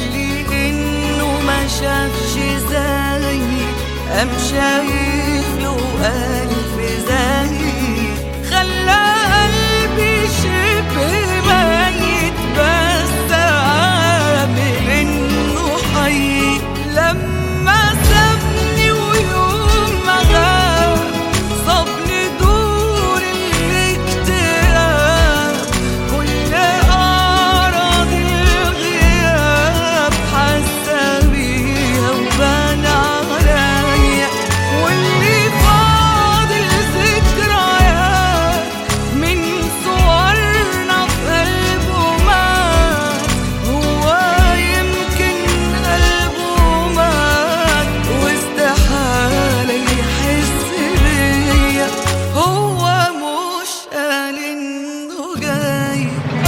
قالي انه ما شافش زي قام شايف له الف زي خلى قلبي شبه ميت بس عامل انه حي لما سابني ويوم ما غاب صابني دور الاكتئاب كل أعراض الغياب حاسة بيها وبان عليا واللي فاضل ذكريات من صورنا في قلبه مات هو يمكن قلبه مات واستحالة يحس بيا هو مش قال انه جاي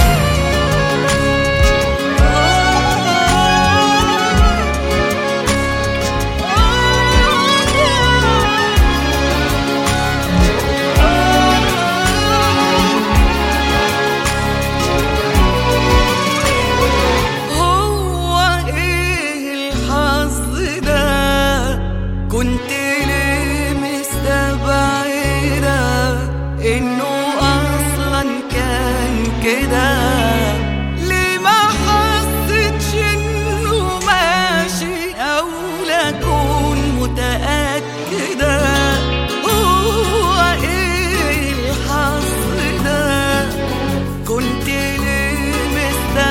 هو ايه الحظ ده كنت ليه مستبعدة انه اصلا كان كده ليه ما حسيتش انه ماشي او لاكون متأكدة هو ايه الحظ ده كنت ليه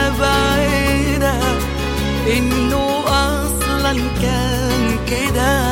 مستبعدة انه اصلا كان كده